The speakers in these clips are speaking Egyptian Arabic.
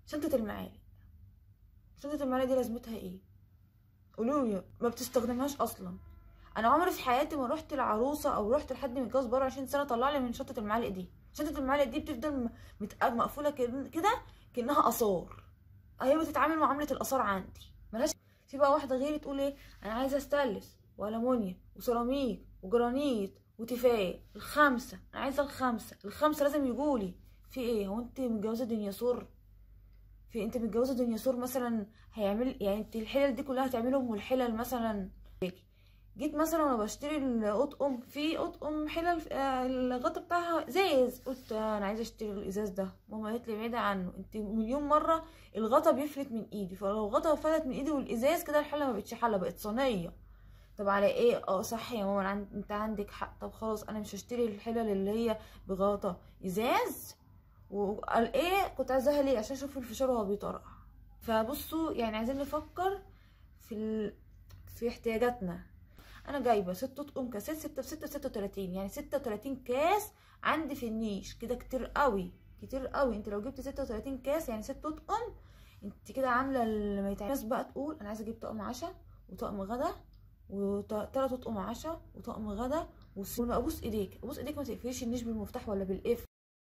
شنطه المعالق شنطه المعالق دي لازمتها ايه قولوا لي ما بتستخدمهاش اصلا انا عمري في حياتي ما رحت لعروسه او رحت لحد متجوز بره 20 سنه طلع لي من شنطه المعالق دي شنطه المعالق دي بتفضل م- متق- مقفوله كده كده كانها اثار هي بتتعامل معامله الاثار عندي ملهاش في بقى واحده غيري تقول ايه انا عايزه استانلس والومنيوم وسيراميك وجرانيت وتيفال الخمسه انا عايزه الخمسه الخمسه لازم يجولي في ايه هو انت متجوزه ديناصور في انت متجوزه ديناصور مثلا هيعمل يعني انت الحلل دي كلها هتعملهم والحلل مثلا جيت مثلا وانا بشتري الاطقم في اطقم حلل آه، الغطا بتاعها ازاز قلت آه، انا عايزه اشتري الازاز ده ماما قالت لي بعيده عنه انت مليون مره الغطا بيفلت من ايدي فلو الغطا فلت من ايدي والازاز كده الحله ما بقتش حله بقت صينيه طب على ايه اه صح يا ماما أنا عند... انت عندك حق طب خلاص انا مش هشتري الحلل اللي هي بغطا ازاز وقال ايه كنت عايزاها ليه عشان اشوف الفشار وهو بيطرقع فبصوا يعني عايزين نفكر في ال... في احتياجاتنا انا جايبه ست اطقم كاسات ستة بستة ستة وتلاتين يعني ستة وتلاتين كاس عندي في النيش كده كتير قوي كتير قوي انت لو جبت ستة وتلاتين كاس يعني ست اطقم انت كده عامله اللي ما يتعمل الناس بقى تقول انا عايزه اجيب طقم عشاء وطقم غدا وتلات اطقم عشاء وطقم غدا وس- ابوس ايديك ابوس ايديك ما تقفليش النيش بالمفتاح ولا بالقفل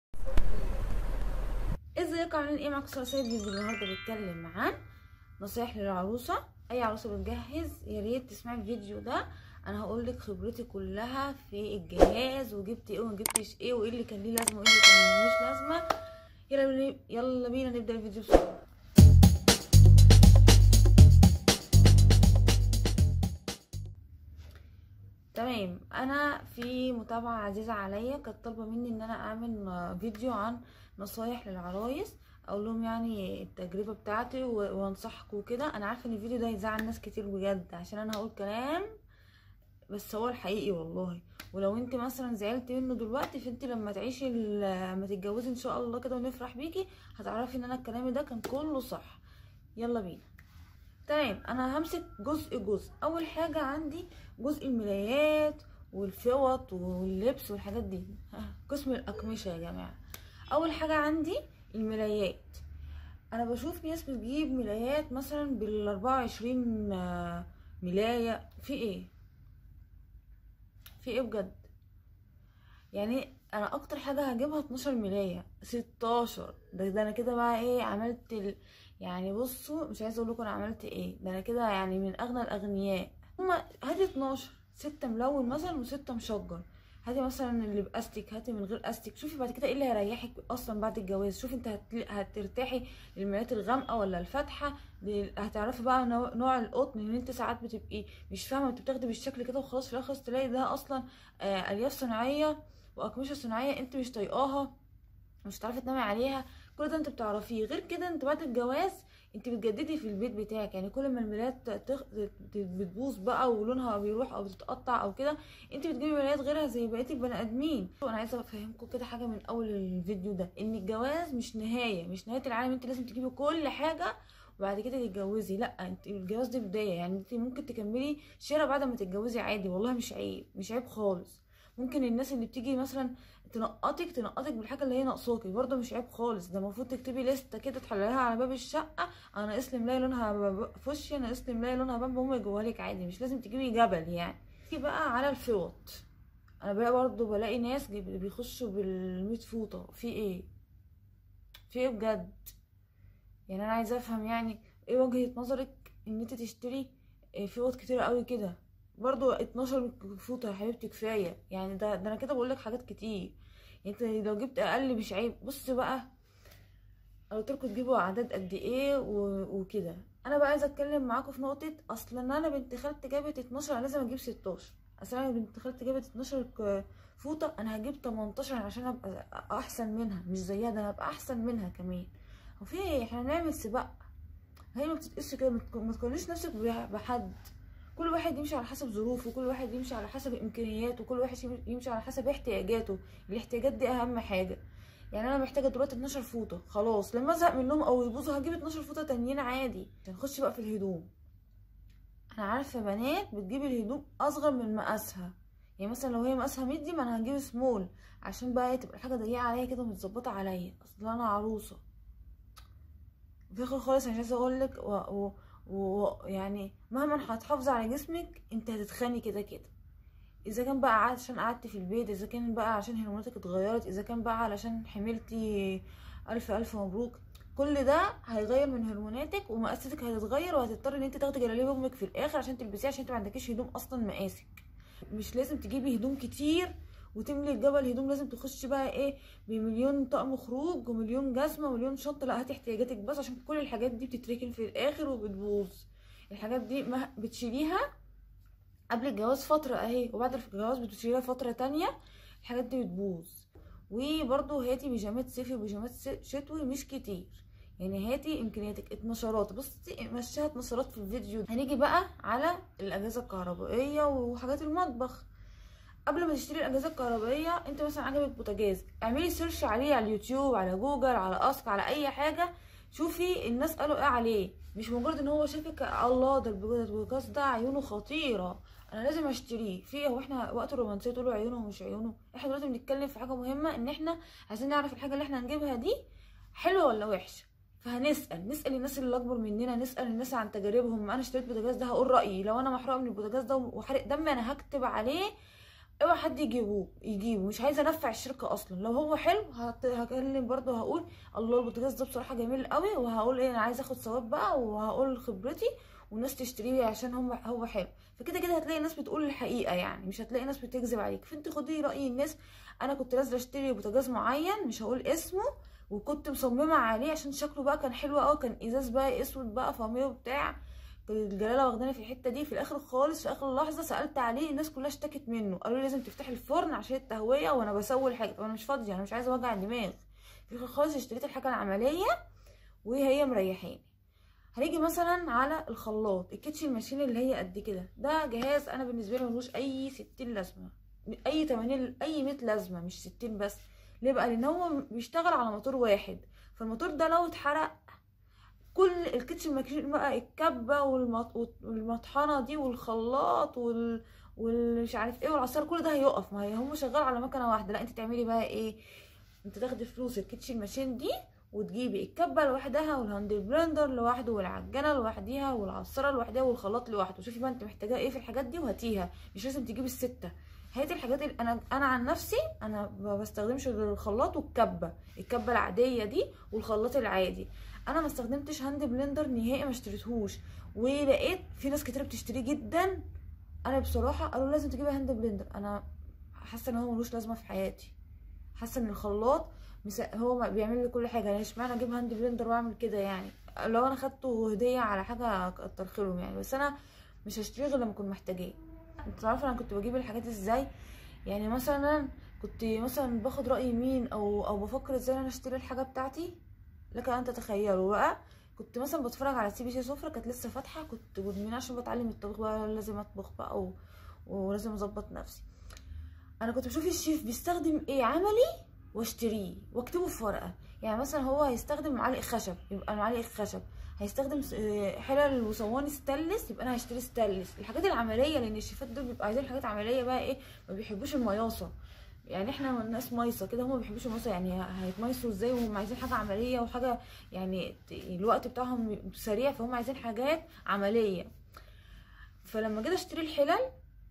ازيكم عاملين ايه معاكم ساره سيد فيديو النهارده بيتكلم عن نصايح للعروسه اي عروسه بتجهز يا ريت تسمعي الفيديو ده انا هقول لك خبرتي كلها في الجهاز وجبت ايه وما جبتش ايه وايه اللي كان ليه لازمه وايه اللي كان ملوش لازمه يلا بينا يلا بينا نبدا الفيديو بسرعه تمام انا في متابعه عزيزه عليا كانت طالبه مني ان انا اعمل فيديو عن نصايح للعرايس اقول لهم يعني التجربه بتاعتي و- وانصحكم وكده انا عارفه ان الفيديو ده هيزعل ناس كتير بجد عشان انا هقول كلام بس هو الحقيقي والله ولو انت مثلا زعلت منه دلوقتي فانت لما تعيشي ال- لما تتجوزي ان شاء الله كده ونفرح بيكي هتعرفي ان انا الكلام ده كان كله صح يلا بينا تمام انا همسك جزء جزء اول حاجه عندي جزء الملايات والفوط واللبس والحاجات دي ها، قسم الاقمشه يا جماعه اول حاجه عندي الملايات انا بشوف ناس بتجيب ملايات مثلا بال 24 آه، ملايه في ايه في ايه بجد يعني انا اكتر حاجه هجيبها 12 ملايه 16 ده, ده انا كده بقى ايه عملت ال... يعني بصوا مش عايزه اقول لكم انا عملت ايه ده انا كده يعني من اغنى الاغنياء هما هاتي 12 ستة ملون مثلا وستة مشجر هاتي مثلا اللي باستيك هاتي من غير استيك شوفي بعد كده ايه اللي هيريحك اصلا بعد الجواز شوفي انت هت- هترتاحي للملايات الغامقه ولا الفاتحه لل- هتعرفي بقى نوع نوع القطن ان انت ساعات بتبقي مش فاهمه انت بتاخدي بالشكل كده وخلاص في الاخر تلاقي ده اصلا آه، الياف صناعيه واقمشه صناعيه انت مش طايقاها مش هتعرفي تنامي عليها كل ده انت بتعرفيه غير كده انت بعد الجواز انت بتجددي في البيت بتاعك يعني كل ما الملايات تخ... ت- بتبوظ بقى ولونها بيروح او بتتقطع او كده انت بتجيبي ملايات غيرها زي بقيه البني ادمين انا عايزه افهمكم كده حاجه من اول الفيديو ده ان الجواز مش نهايه مش نهايه العالم انت لازم تجيبي كل حاجه وبعد كده تتجوزي لا انت الجواز دي بدايه يعني انت ممكن تكملي شراء بعد ما تتجوزي عادي والله مش عيب مش عيب خالص ممكن الناس اللي بتيجي مثلا تنقطك تنقطك بالحاجه اللي هي ناقصاكي برضه مش عيب خالص ده المفروض تكتبي لسته كده تحللها على باب الشقه انا ناقص لي ملايه لونها ب- فوشيا ناقص لي ملايه لونها بامبا هم يجوها لك عادي مش لازم تجيبي جبل يعني في بقى على الفوط انا بقى برضه بلاقي ناس جي- بيخشوا بالميت فوطه في ايه في ايه بجد يعني انا عايزه افهم يعني ايه وجهه نظرك ان انت تشتري إيه فوط كتير قوي كده برضو 12 فوطه يا حبيبتي كفايه يعني ده ده انا كده بقول لك حاجات كتير يعني انت لو جبت اقل مش عيب بص بقى انا قلت لكم تجيبوا اعداد قد ايه و... وكده انا بقى عايزه اتكلم معاكم في نقطه اصلا انا بنت خالتي جابت 12 انا لازم اجيب 16 اصلا انا بنت خالتي جابت 12 ك- فوطه انا هجيب 18 عشان ابقى احسن منها مش زيها ده انا ابقى احسن منها كمان هو في ايه احنا هنعمل سباق هي ما بتتقيسش كده ما تك- ما تقارنيش نفسك بح- بحد كل واحد يمشي على حسب ظروفه كل واحد يمشي على حسب امكانياته كل واحد يم- يمشي على حسب احتياجاته الاحتياجات دي اهم حاجه يعني انا محتاجه دلوقتي 12 فوطه خلاص لما ازهق منهم او يبوظوا هجيب 12 فوطه تانيين عادي هنخش بقى في الهدوم انا عارفه بنات بتجيب الهدوم اصغر من مقاسها يعني مثلا لو هي مقاسها ميدي ما انا هجيب سمول عشان بقى تبقى الحاجه ضيقه عليا كده ومتظبطه عليا اصل انا عروسه في الاخر خالص انا مش عايزه اقول لك ويعني و... و... يعني مهما هتحافظي على جسمك انت هتتخني كده كده اذا كان بقى عشان قعدتي في البيت اذا كان بقى عشان هرموناتك اتغيرت اذا كان بقى علشان حملتي الف الف مبروك كل ده هيغير من هرموناتك ومقاساتك هتتغير وهتضطري ان انت تاخدي جلاليب امك في الاخر عشان تلبسيه عشان انت ما عندكيش هدوم اصلا مقاسك مش لازم تجيبي هدوم كتير وتملي الجبل هدوم لازم تخش بقى ايه بمليون طقم خروج ومليون جزمه ومليون شنطه لا هاتي احتياجاتك بس عشان كل الحاجات دي بتتركن في الاخر وبتبوظ الحاجات دي ما بتشيليها قبل الجواز فتره اهي وبعد الجواز بتشيليها فتره تانية الحاجات دي بتبوظ وبرضو هاتي بيجامات صيفي وبيجامات شتوي مش كتير يعني هاتي امكانياتك اتنشرات بصي مشيها اتنشرات في الفيديو هنيجي بقى على الاجهزه الكهربائيه وحاجات المطبخ قبل ما تشتري الاجهزه الكهربائيه انت مثلا عجبك بوتاجاز اعملي سيرش عليه على اليوتيوب على جوجل على اسك على اي حاجه شوفي الناس قالوا ايه عليه مش مجرد ان هو شافك الله ده البوتاجاز ده عيونه خطيره انا لازم اشتريه في هو احنا وقت الرومانسيه تقولوا عيونه ومش عيونه احنا دلوقتي بنتكلم في حاجه مهمه ان احنا عايزين نعرف الحاجه اللي احنا هنجيبها دي حلوه ولا وحشه فهنسال نسال الناس اللي اكبر مننا نسال الناس عن تجاربهم انا اشتريت بوتاجاز ده هقول رايي لو انا محروقه من البوتاجاز ده وحرق دمي انا هكتب عليه اوعى حد يجيبوه يجيبه مش عايزه انفع الشركه اصلا لو هو حلو هكلم برضه هقول الله البوتاجاز ده بصراحه جميل قوي وهقول ايه انا عايزه اخد ثواب بقى وهقول خبرتي والناس تشتريه عشان هم هو حلو فكده كده هتلاقي ناس بتقول الحقيقه يعني مش هتلاقي ناس بتكذب عليك فانت خدي راي الناس انا كنت نازله اشتري بوتاجاز معين مش هقول اسمه وكنت مصممه عليه عشان شكله بقى كان حلو قوي كان ازاز بقى اسود بقى فاميه وبتاع الجلاله واخداني في الحته دي في الاخر خالص في اخر لحظه سالت عليه الناس كلها اشتكت منه قالوا لي لازم تفتحي الفرن عشان التهويه وانا بسوي الحاجه طب انا مش فاضيه انا مش عايزه اوجع دماغ في الاخر خالص اشتريت الحاجه العمليه وهي مريحاني هنيجي مثلا على الخلاط الكيتشن ماشين اللي هي قد كده ده جهاز انا بالنسبه لي ملوش اي ستين لازمه اي 80 اي 100 لازمه مش ستين بس ليه بقى لان هو بيشتغل على موتور واحد فالموتور ده لو اتحرق كل الكيتشن ماشين بقى الكبه والمطحنه دي والخلاط وال والمش عارف ايه والعصير كل ده هيقف ما هي هم شغال على مكنه واحده لا انت تعملي بقى ايه انت تاخدي فلوس الكيتشن ماشين دي وتجيبي الكبه لوحدها والهاند بلندر لوحده والعجانه لوحديها والعصاره لوحدها والخلاط لوحده شوفي بقى انت محتاجه ايه في الحاجات دي وهاتيها مش لازم تجيبي السته هاتي الحاجات اللي انا انا عن نفسي انا ما بستخدمش غير الخلاط والكبه الكبه العاديه دي والخلاط العادي انا ما استخدمتش هاند بلندر نهائي ما اشتريتهوش ولقيت في ناس كتير بتشتريه جدا انا بصراحه قالوا لازم تجيبي هاند بلندر انا حاسه ان هو ملوش لازمه في حياتي حاسه ان الخلاط هو بيعمل لي كل حاجه انا اشمعنى اجيب هاند بلندر واعمل كده يعني لو انا خدته هديه على حاجه كتر خيرهم يعني بس انا مش هشتريه غير لما اكون محتاجاه انت عارفه انا كنت بجيب الحاجات ازاي يعني مثلا كنت مثلا باخد راي مين او او بفكر ازاي انا اشتري الحاجه بتاعتي لك ان تتخيلوا بقى كنت مثلا بتفرج على سي بي سي سفره كانت لسه فاتحه كنت مدمنه عشان بتعلم الطبخ بقى لازم اطبخ بقى و... ولازم اظبط نفسي انا كنت بشوف الشيف بيستخدم ايه عملي واشتريه واكتبه في ورقه يعني مثلا هو هيستخدم معالق خشب يبقى معالق خشب هيستخدم حلل وصواني ستانلس يبقى انا هشتري ستانلس الحاجات العمليه لان الشيفات دول بيبقوا عايزين حاجات عمليه بقى ايه ما بيحبوش المياصه يعني احنا ناس مايصه كده هم ما بيحبوش المياصه يعني هيتميصوا ازاي وهم عايزين حاجه عمليه وحاجه يعني الوقت بتاعهم سريع فهم عايزين حاجات عمليه فلما جيت اشتري الحلل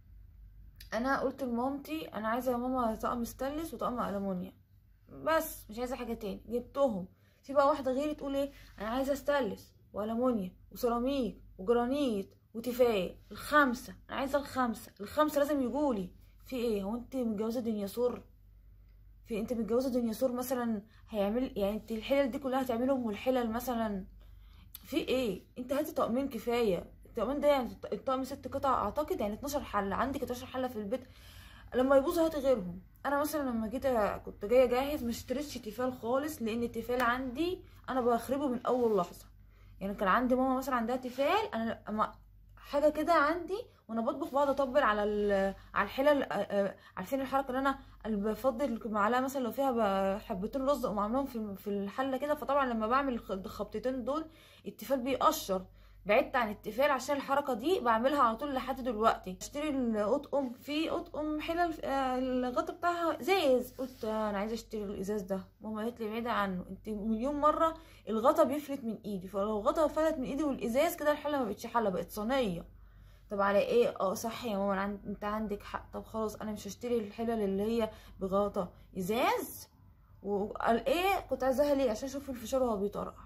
انا قلت لمامتي انا عايزه يا ماما طقم ستانلس وطقم المونيا بس مش عايزه حاجه تاني جبتهم في بقى واحده غيري تقول ايه انا عايزه ستانلس والمونيا وسيراميك وجرانيت وتيفال الخمسه انا عايزه الخمسه الخمسه لازم يجولي في ايه هو انت متجوزه ديناصور في انت متجوزه ديناصور مثلا هيعمل يعني انت الحلل دي كلها هتعملهم والحلل مثلا في ايه انت هاتي طقمين كفايه الطقمين ده يعني الطقم ست قطع اعتقد يعني 12 حله عندك 12 حله في البيت لما يبوظوا هاتي غيرهم انا مثلا لما جيت كنت جايه اجهز ما اشتريتش تيفال خالص لان التيفال عندي انا بخربه من اول لحظه يعني كان عندي ماما مثلا عندها تيفال انا حاجه كده عندي وانا بطبخ بقعد اطبل على على الحلل عارفين الحركه اللي انا بفضل المعلقه مثلا لو فيها حبتين رز اقوم عاملاهم في في الحله كده فطبعا لما بعمل الخبطتين دول التيفال بيقشر بعدت عن التيفال عشان الحركه دي بعملها على طول لحد دلوقتي اشتري الاطقم في اطقم حلل آه، الغطا بتاعها ازاز قلت انا عايزه اشتري الازاز ده ماما قالت لي بعيده عنه انت مليون مره الغطا بيفلت من ايدي فلو الغطا فلت من ايدي والازاز كده الحله ما بقتش حله بقت صينيه طب على ايه اه صح يا ماما عند... انت عندك حق طب خلاص انا مش هشتري الحلل اللي هي بغطا ازاز وقال ايه كنت عايزاها ليه عشان اشوف الفشار وهو بيطرقع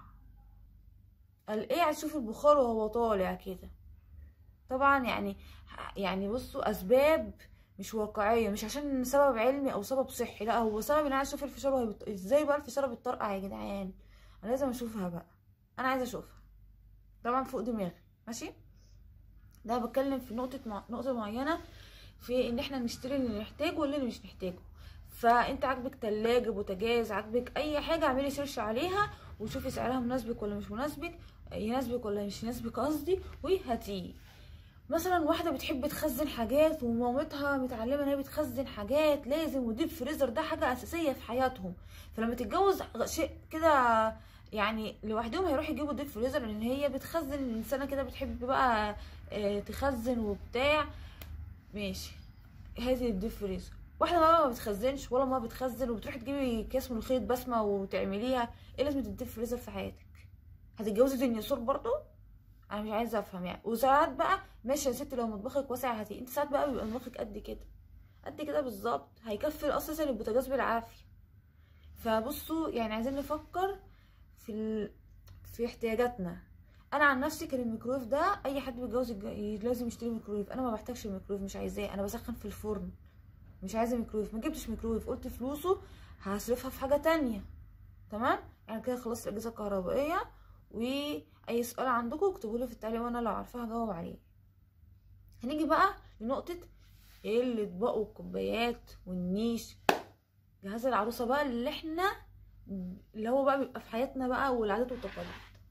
قال ايه عايز اشوف البخار وهو طالع كده طبعا يعني يعني بصوا اسباب مش واقعيه مش عشان سبب علمي او سبب صحي لا هو سبب ان انا عايز اشوف الفشار وهي بت... ازاي بقى الفشار بتطرقع يا جدعان انا لازم اشوفها بقى انا عايزه اشوفها طبعا فوق دماغي ماشي ده بتكلم في نقطه مع... نقطه معينه في ان احنا نشتري اللي نحتاجه واللي مش نحتاجه فانت عاجبك تلاجة بوتاجاز عاجبك اي حاجه اعملي سيرش عليها وشوفي سعرها مناسبك ولا مش مناسبك يناسبك ولا مش يناسبك قصدي وهاتيه مثلا واحده بتحب تخزن حاجات ومامتها متعلمه ان هي بتخزن حاجات لازم وديب فريزر ده حاجه اساسيه في حياتهم فلما تتجوز شيء كده يعني لوحدهم هيروحوا يجيبوا ديب فريزر لان هي بتخزن الانسانه كده بتحب بقى آه، تخزن وبتاع ماشي هاتي الديب فريزر واحده ما بتخزنش ولا ما بتخزن وبتروحي تجيبي كاس ملوخيه بسمه وتعمليها ايه لازمه الديب فريزر في حياتك هتتجوزي ديناصور برضو انا مش عايزه افهم يعني وساعات بقى ماشي يا ستي لو مطبخك واسع هاتي انت ساعات بقى بيبقى مطبخك قد كده قد كده بالظبط هيكفي اساسا البوتاجاز بالعافيه فبصوا يعني عايزين نفكر في ال... في احتياجاتنا انا عن نفسي كان الميكرويف ده اي حد بيتجوز يتج- لازم يشتري ميكرويف انا ما بحتاجش الميكرويف مش عايزاه انا بسخن في الفرن مش عايزه ميكرويف ما جبتش ميكرويف قلت فلوسه هصرفها في حاجه تانية تمام يعني كده خلصت الاجهزه الكهربائيه واي سؤال عندكم اكتبوا لي في التعليق وانا لو عارفاه هجاوب عليه هنيجي بقى لنقطه ايه الاطباق والكوبايات والنيش جهاز العروسه بقى اللي احنا اللي هو بقى بيبقى في حياتنا بقى والعادات والتقاليد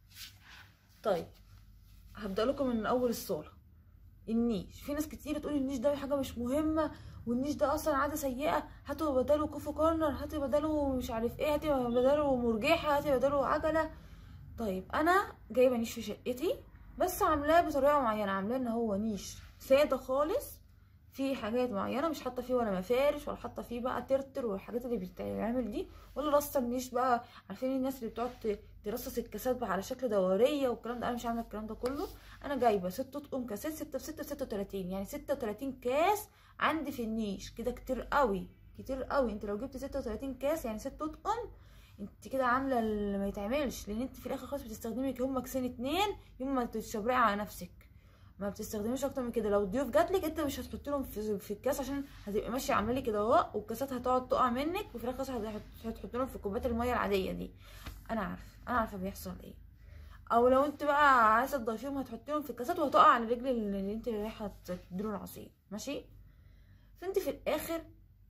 طيب هبدا لكم من اول الصاله النيش في ناس كتير تقول النيش ده حاجه مش مهمه والنيش ده اصلا عاده سيئه هاتوا بداله كوفو كورنر هاتوا بداله مش عارف ايه هاتوا بداله مرجحه هاتوا بداله عجله طيب انا جايبه نيش في شقتي بس عاملاه بطريقه معينه عاملاه ان هو نيش ساده خالص في حاجات معينه مش حاطه فيه ولا مفارش ولا حاطه فيه بقى ترتر والحاجات اللي بتتعمل دي ولا رصه النيش بقى عارفين الناس اللي بتقعد ت- ترصص الكاسات بقى على شكل دوريه والكلام ده انا مش عامله الكلام ده كله انا جايبه ست اطقم كاسات ستة في ستة ستة وتلاتين يعني ستة وتلاتين كاس عندي في النيش كده كتير قوي كتير قوي انت لو جبت ستة وتلاتين كاس يعني ست اطقم انت كده عامله اللي ما يتعملش لان انت في الاخر خالص بتستخدمي هما كيسين اتنين يوم ما تشبرقي على نفسك ما بتستخدميش اكتر من كده لو الضيوف جاتلك انت مش هتحط لهم في, في الكاس عشان هتبقي ماشيه عامله لي كده اهو والكاسات هتقعد تقع منك وفي الاخر خالص هتحط- هتحط لهم في كوبايات الميه العاديه دي انا عارفه انا عارفه بيحصل ايه او لو انت بقى عايزه تضيفيهم هتحطيهم في الكاسات وهتقع على رجل اللي انت رايحه تديله العصير ماشي فانت في الاخر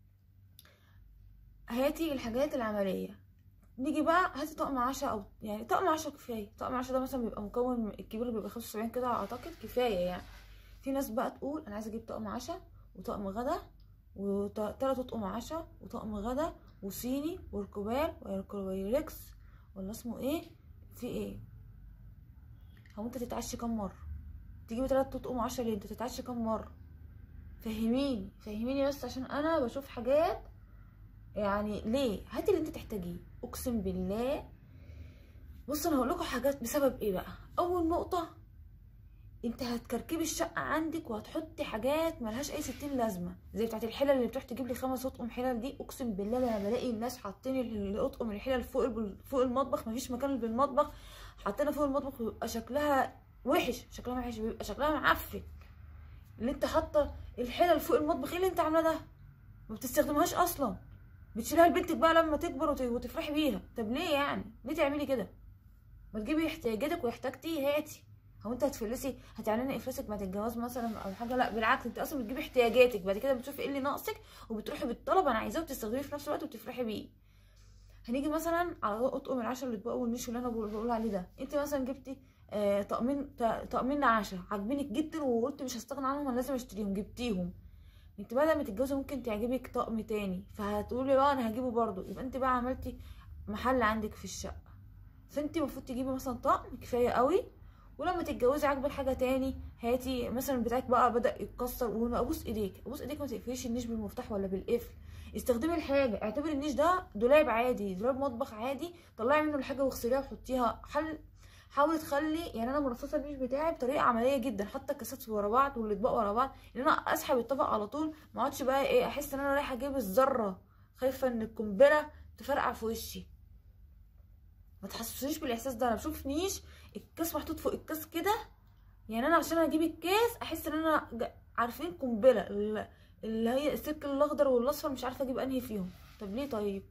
هاتي الحاجات العمليه نيجي بقى هاتي طقم عشاء او يعني طقم عشاء كفايه طقم عشاء ده مثلا بيبقى مكون الكبير بيبقى 75 كده اعتقد كفايه يعني في ناس بقى تقول انا عايزه اجيب طقم عشاء وطقم غدا وتلات اطقم عشاء وطقم غدا وصيني وركوبال ويركس ولا اسمه ايه في ايه هو انت تتعشي كام مره تجيبي تلات اطقم عشاء ليه انت تتعشي كام مره فهميني فهميني بس عشان انا بشوف حاجات يعني ليه هاتي اللي انت تحتاجيه اقسم بالله بص انا هقول لكم حاجات بسبب ايه بقى اول نقطه انت هتكركبي الشقه عندك وهتحطي حاجات ملهاش اي ستين لازمه زي بتاعت الحلل اللي بتروح تجيب لي خمس اطقم حلل دي اقسم بالله انا بلاقي الناس حاطين الاطقم الحلل فوق الب- فوق المطبخ مفيش مكان بالمطبخ حاطينها فوق المطبخ بيبقى شكلها وحش شكلها وحش بيبقى شكلها معفن اللي انت حاطه الحلل فوق المطبخ ايه اللي انت عاملاه ده ما بتستخدمهاش اصلا بتشيلها لبنتك بقى لما تكبر وت- وتفرحي بيها طب ليه يعني ليه تعملي كده ما تجيبي احتياجاتك واحتاجتي هاتي هو انت هتفلسي هتعلني افلاسك بعد الجواز مثلا او حاجه لا بالعكس انت اصلا بتجيبي احتياجاتك بعد كده بتشوفي ايه اللي ناقصك وبتروحي بالطلب انا عايزاه وبتستخدميه في نفس الوقت وبتفرحي بيه هنيجي مثلا على اطقم العشاء اللي الاطباق والنيش اللي انا بقول بقول عليه ده انت مثلا جبتي آه طقمين ط- طقمين عشاء عاجبينك جدا وقلت مش هستغنى عنهم انا لازم اشتريهم جبتيهم انت بعد ما تتجوزي ممكن تعجبك طقم تاني فهتقولي بقى انا هجيبه برضو يبقى انت بقى عملتي محل عندك في الشقه فانت المفروض تجيبي مثلا طقم كفايه قوي ولما تتجوزي عاجبك حاجه تاني هاتي مثلا بتاعك بقى بدا يتكسر وابوس ايديك ابوس ايديك ما تقفليش النيش بالمفتاح ولا بالقفل استخدمي الحاجه اعتبري النيش ده دولاب عادي دولاب مطبخ عادي طلعي منه الحاجه واغسليها وحطيها حل حاولي تخلي يعني انا مرصصه النيش بتاعي بطريقه عمليه جدا حتى الكاسات ورا بعض والاطباق ورا بعض ان انا اسحب الطبق على طول ما اقعدش بقى ايه احس ان انا رايحه اجيب الذره خايفه ان القنبله تفرقع في وشي ما تحسسونيش بالاحساس ده انا بشوف نيش الكاس محطوط فوق الكاس كده يعني انا عشان اجيب الكاس احس ان انا ج- عارفين قنبله ال- اللي هي السلك الاخضر والاصفر مش عارفه اجيب انهي فيهم طب ليه طيب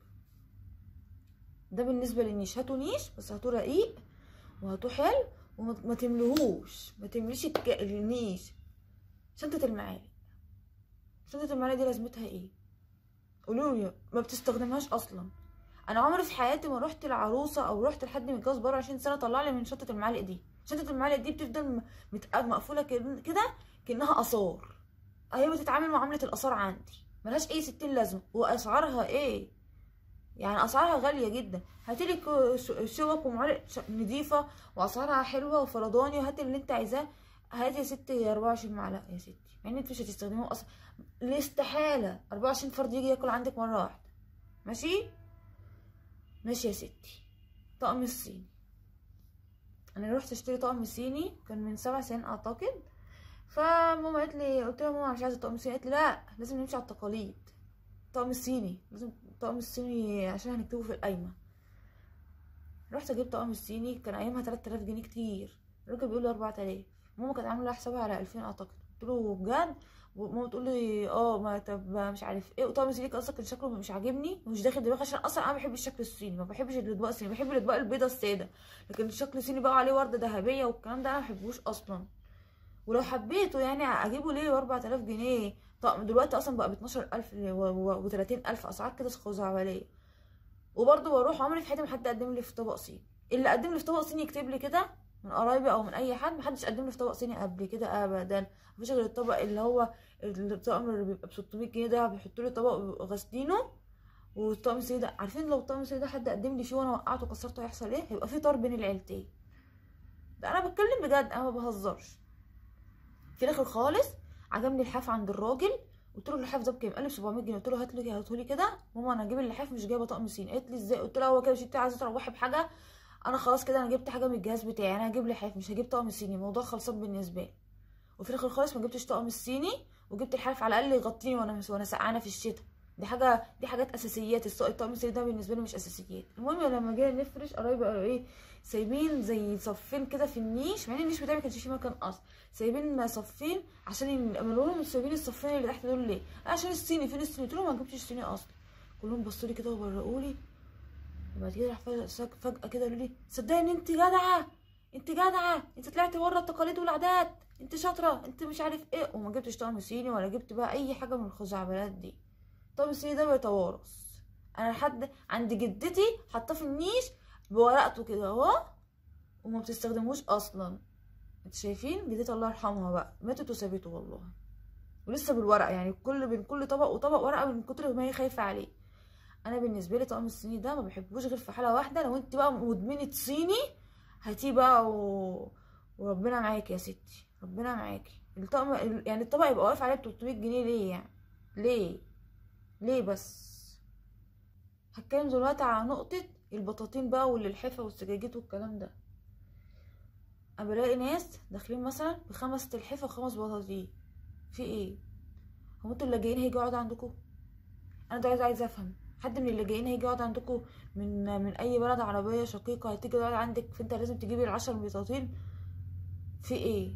ده بالنسبه للنيش هاتوا نيش بس هاتوا رقيق وهاتوه حلو وما ما تملهوش ما تمليش الك... النيش شنطه المعالق شنطه المعالق دي لازمتها ايه قولوا لي ما بتستخدمهاش اصلا انا عمري في حياتي ما رحت العروسه او رحت لحد متجوز بره 20 سنه طلع لي من شنطه المعالق دي شنطه المعالق دي بتفضل م- متق- مقفوله كده كده كانها اثار هي بتتعامل معامله الاثار عندي ملهاش اي ستين لازمه واسعارها ايه يعني اسعارها غاليه جدا هاتيلي كو- ش- شوك ومعالق ش- نضيفه واسعارها حلوه وفرداني وهاتي اللي انت عايزاه هاتي يا ستي 24 معلقه يا ستي مع ان انت مش هتستخدميهم اصلا الاستحاله 24 فرد يجي ياكل عندك مره واحده ماشي ماشي يا ستي طقم الصيني انا رحت اشتري طقم صيني كان من سبع سنين اعتقد فماما قالت لي قلت لها ماما مش عايزه طقم صيني قالت لي لا لازم نمشي على التقاليد طقم الصيني لازم طقم الصيني عشان هنكتبه في القايمه رحت جبت طقم الصيني كان ايامها 3000 جنيه كتير الراجل بيقول لي 4000 ماما كانت عامله حسابها على 2000 اعتقد قلت له بجد وماما تقول لي اه ما طب مش عارف ايه وطقم الصيني اصلا كان شكله مش عاجبني ومش داخل دماغي عشان اصلا انا بحب الشكل الصيني ما بحبش الاطباق الصيني بحب الاطباق البيضه الساده لكن الشكل الصيني بقى عليه ورده ذهبيه والكلام ده انا ما بحبوش اصلا ولو حبيته يعني اجيبه ليه ب 4000 جنيه طقم دلوقتي اصلا بقى ب 12000 و 30000 اسعار كده خزعبليه وبرضه بروح عمري في حياتي ما حد قدم لي في طبق صيني اللي قدم لي في طبق صيني يكتب لي كده من قرايبي او من اي حد محدش قدم لي في طبق صيني قبل كده ابدا مفيش غير الطبق اللي هو الطقم اللي بيبقى ب 600 جنيه ده بيحطوا لي طبق وبيبقوا غاسلينه والطقم الصيني ده عارفين لو الطقم الصيني ده حد قدم لي فيه وانا وقعته وكسرته هيحصل ايه هيبقى في طار بين العيلتين ده انا بتكلم بجد انا ما بهزرش في الاخر خالص عجبني اللحاف عند الراجل قلت له اللحاف ده بكام قال لي ب 700 جنيه قلت له هات لي هاته لي كده ماما انا هجيب اللحاف مش جايبه طقم صيني قالت لي ازاي قلت لها هو كده مش انت عايزه تروحي بحاجه انا خلاص كده انا جبت حاجه من الجهاز بتاعي انا هجيب لحاف مش هجيب طقم صيني الموضوع خلصان بالنسبه لي وفي الاخر خالص ما جبتش طقم الصيني وجبت الحلف على الاقل يغطيني وانا وانا سقعانه في الشتاء دي حاجه دي حاجات اساسيات الص- الطقم الصيني ده بالنسبه لي مش اساسيات المهم لما جينا نفرش قرايبي قالوا ايه سايبين زي صفين كده في النيش مع ان النيش بتاعي ما كانش فيه مكان اصلا سايبين صفين عشان يعملوا لهم سايبين الصفين اللي تحت دول ليه عشان الصيني فين الصيني قلت لهم ما جبتش الصيني اصلا كلهم بصوا لي كده وبرقوا لي وبعد كده راح فجأة فجأة كده قالوا لي صدقني ان انت جدعه انت جدعه انت طلعتي بره التقاليد والعادات انت شاطره انت مش عارف ايه وما جبتش طقم صيني ولا جبت بقى اي حاجه من الخزعبلات دي الطقم الصيني ده بيتوارث انا لحد عند جدتي حاطاه في النيش بورقته كده اهو وما بتستخدموش اصلا انتوا شايفين جدتي الله يرحمها بقى ماتت وسابته والله ولسه بالورقه يعني كل بين كل طبق وطبق ورقه من كتر ما هي خايفه عليه انا بالنسبه لي طقم الصيني ده ما بحبوش غير في حاله واحده لو انت بقى مدمنه صيني هاتيه بقى و... وربنا معاكي يا ستي ربنا معاكي الطقم يعني الطبق يبقى واقف عليه ب 300 جنيه ليه يعني ليه ليه بس هتكلم دلوقتي على نقطة البطاطين بقى واللحفة والسجاجيد والكلام ده انا بلاقي ناس داخلين مثلا بخمس تلحفة وخمس بطاطين في ايه هو انتوا اللاجئين هيجوا يقعدوا عندكم انا ده عايز عايز افهم حد من اللاجئين هيجي يقعد عندكم من من اي بلد عربيه شقيقه هتيجي تقعد عندك فانت لازم تجيبي العشر بطاطين في ايه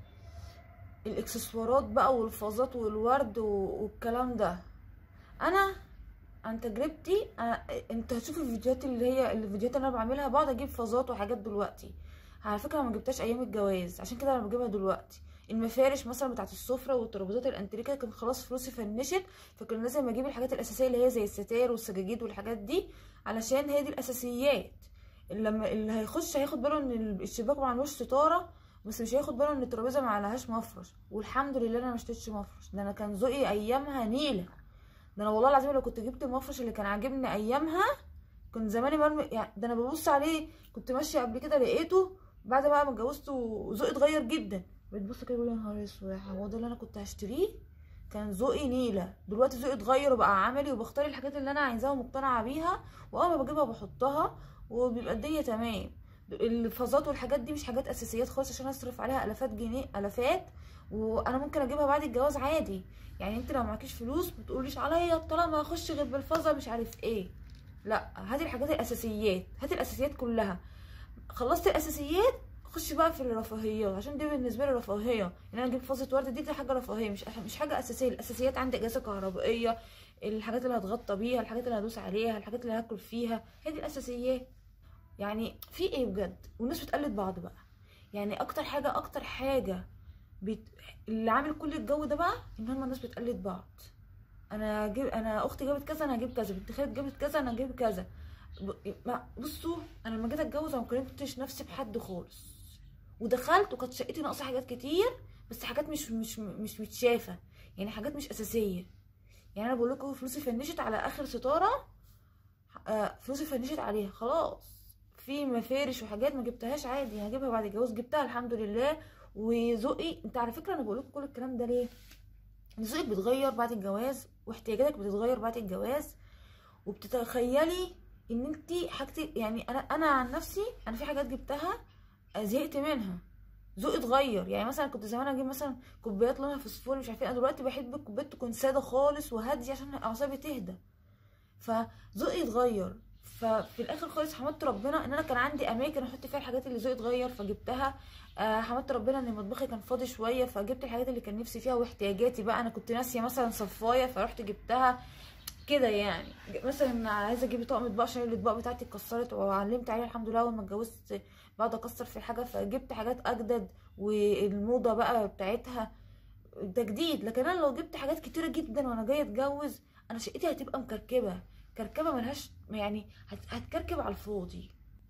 الاكسسوارات بقى والفازات والورد والكلام ده انا عن تجربتي أنا... انت هتشوف الفيديوهات اللي هي الفيديوهات اللي انا بعملها بقعد اجيب فازات وحاجات دلوقتي على فكره انا ما جبتهاش ايام الجواز عشان كده انا بجيبها دلوقتي المفارش مثلا بتاعت السفره والترابيزات الانتريكه كان خلاص فلوسي فنشت فكان لازم اجيب الحاجات الاساسيه اللي هي زي الستاير والسجاجيد والحاجات دي علشان هي دي الاساسيات لما اللي هيخش هياخد باله ان الشباك ما عندوش ستاره بس مش هياخد باله ان الترابيزه ما عليهاش مفرش والحمد لله انا ما اشتريتش مفرش ده انا كان ذوقي ايامها نيله ده انا والله العظيم لو كنت جبت المفرش اللي كان عاجبني ايامها كنت زماني مرمي يعني ده انا ببص عليه كنت ماشيه قبل كده لقيته بعد بقى ما اتجوزت وذوقي اتغير جدا بقيت بص كده بقول يا نهار اسود هو ده اللي انا كنت هشتريه كان ذوقي نيله دلوقتي ذوقي اتغير وبقى عملي وبختار الحاجات اللي انا عايزاها ومقتنعه بيها واول ما بجيبها بحطها وبيبقى الدنيا تمام الفازات والحاجات دي مش حاجات اساسيات خالص عشان اصرف عليها الافات جنيه الافات وانا ممكن اجيبها بعد الجواز عادي يعني انت لو معكيش فلوس ما تقوليش عليا الطلاق ما اخش غير بالفازه مش عارف ايه لا هاتي الحاجات الاساسيات هاتي الاساسيات كلها خلصت الاساسيات خش بقى في الرفاهيات عشان دي بالنسبه لي رفاهيه ان انا اجيب فازه ورد دي دي حاجه رفاهيه مش مش حاجه اساسيه الاساسيات عندي اجهزه كهربائيه الحاجات اللي هتغطى بيها الحاجات اللي هدوس عليها الحاجات اللي هاكل فيها هي دي الاساسيات يعني في ايه بجد والناس بتقلد بعض بقى يعني اكتر حاجه اكتر حاجه بت... اللي عامل كل الجو ده بقى ان هم الناس بتقلد بعض انا جيب انا اختي جابت كذا انا هجيب كذا بنت خالتي جابت كذا انا هجيب كذا بصوا انا لما جيت اتجوز ما قارنتش نفسي بحد خالص ودخلت وكانت شقتي ناقصه حاجات كتير بس حاجات مش مش مش متشافه يعني حاجات مش اساسيه يعني انا بقول لكم فلوسي فنشت على اخر ستاره آه فلوسي فنشت عليها خلاص في مفارش وحاجات ما جبتهاش عادي هجيبها بعد الجواز جبتها الحمد لله وذوقي انت على فكره انا بقول لكم كل الكلام ده ليه ذوقك بيتغير بعد الجواز واحتياجاتك بتتغير بعد الجواز وبتتخيلي ان انت حاجتي يعني انا انا عن نفسي انا في حاجات جبتها زهقت منها ذوقي اتغير يعني مثلا كنت زمان اجيب مثلا كوبايات لونها فوسفور مش عارفه انا دلوقتي بحب الكوبايات تكون ساده خالص وهاديه عشان اعصابي تهدى فذوقي اتغير ففي الاخر خالص حمدت ربنا ان انا كان عندي اماكن احط فيها الحاجات اللي ذوقي اتغير فجبتها آه حمدت ربنا ان مطبخي كان فاضي شويه فجبت الحاجات اللي كان نفسي فيها واحتياجاتي بقى انا كنت ناسيه مثلا صفايه فرحت جبتها كده يعني مثلا عايزه اجيب طقم اطباق عشان الاطباق بتاعتي اتكسرت وعلمت عليها الحمد لله اول ما اتجوزت بقعد اكسر في حاجه فجبت حاجات اجدد والموضه بقى بتاعتها تجديد لكن انا لو جبت حاجات كتيره جدا وانا جايه اتجوز انا شقتي هتبقى مكركبه كركبه ملهاش يعني هتكركب على الفاضي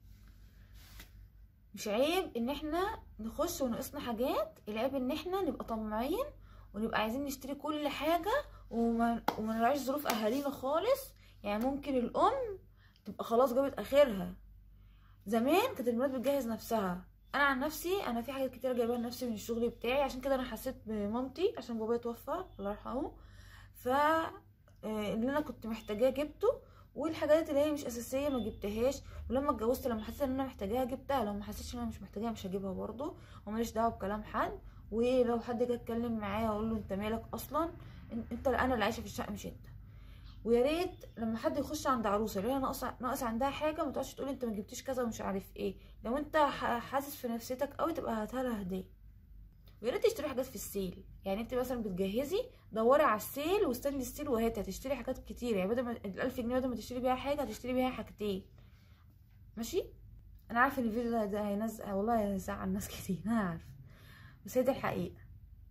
مش عيب ان احنا نخش ونقصنا حاجات العيب ان احنا نبقى طماعين ونبقى عايزين نشتري كل حاجه وما, وما نراعيش ظروف اهالينا خالص يعني ممكن الام تبقى خلاص جابت اخرها زمان كانت البنات بتجهز نفسها انا عن نفسي انا في حاجات كتير جايباها لنفسي من الشغل بتاعي عشان كده انا حسيت بمامتي عشان بابايا توفى الله يرحمه ف اللي انا كنت محتاجاه جبته والحاجات اللي هي مش اساسيه ما جبتهاش ولما اتجوزت لما حسيت ان انا محتاجاها جبتها لو ما حسيتش ان انا مش محتاجاها مش هجيبها برضه وماليش دعوه بكلام حد ولو حد جه اتكلم معايا اقول له انت مالك اصلا انت انا اللي عايشه في الشقه مش انت ويا ريت لما حد يخش عند عروسه اللي هي ناقص ناقص عندها حاجه ما تقعدش تقول انت ما جبتيش كذا ومش عارف ايه لو انت حاسس في نفسيتك قوي تبقى هاتها لها هديه ويا ريت تشتري حاجات في السيل يعني انت مثلا بتجهزي دوري على السيل واستني السيل وهاتي هتشتري حاجات كتير يعني بدل ما الألف جنيه بدل ما تشتري بيها حاجه هتشتري بيها حاجتين ماشي انا عارفه ان الفيديو ده, ده هينزل والله هيزعل ناس كتير انا عارفه بس هي دي الحقيقه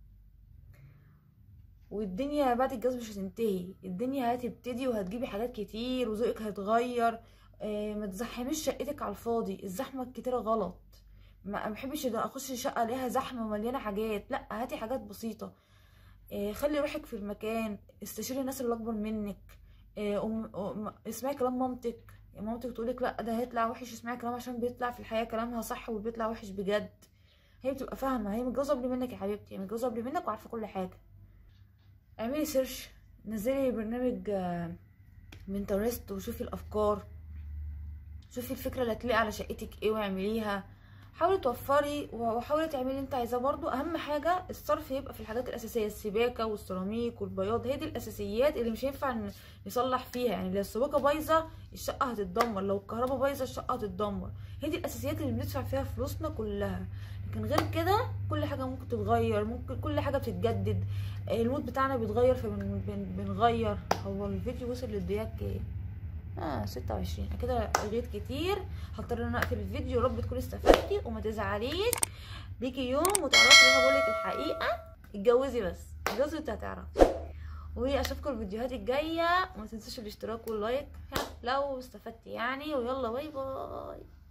والدنيا بعد الجواز مش هتنتهي الدنيا هتبتدي وهتجيبي حاجات كتير وذوقك هيتغير اه ما تزحميش شقتك على الفاضي الزحمه الكتيره غلط ما بحبش اخش شقه الاقيها زحمه ومليانه حاجات لا هاتي حاجات بسيطه اه خلي روحك في المكان استشيري الناس اللي اكبر منك اه أم... أم... اسمعي كلام مامتك مامتك تقولك لا ده هيطلع وحش اسمعي كلام عشان بيطلع في الحياه كلامها صح وبيطلع وحش بجد هي بتبقى فاهمه هي متجوزه قبل منك يا حبيبتي هي متجوزه قبل منك وعارفه كل حاجه اعملي سيرش نزلي برنامج بنترست وشوفي الافكار شوفي الفكره اللي هتلاقي على شقتك ايه واعمليها حاولي توفري وحاولي تعملي اللي انت عايزاه برضو اهم حاجه الصرف يبقى في الحاجات الاساسيه السباكه والسيراميك والبياض هي دي الاساسيات اللي مش هينفع نصلح فيها يعني لو السباكه بايظه الشقه هتتدمر لو الكهرباء بايظه الشقه هتتدمر هي دي الاساسيات اللي بندفع فيها فلوسنا كلها لكن غير كده كل حاجه ممكن تتغير ممكن كل حاجه بتتجدد المود بتاعنا بيتغير فبنغير هو الفيديو وصل للدقيقه كام اه ستة وعشرين كده لغيت كتير هضطر ان انا اقفل الفيديو يا رب تكوني استفدتي وما تزعليش ليكي يوم وتعرفي ان انا بقولك الحقيقه اتجوزي بس اتجوزي وانت هتعرفي واشوفكم الفيديوهات الجايه وما تنسوش الاشتراك واللايك لو استفدتي يعني ويلا باي باي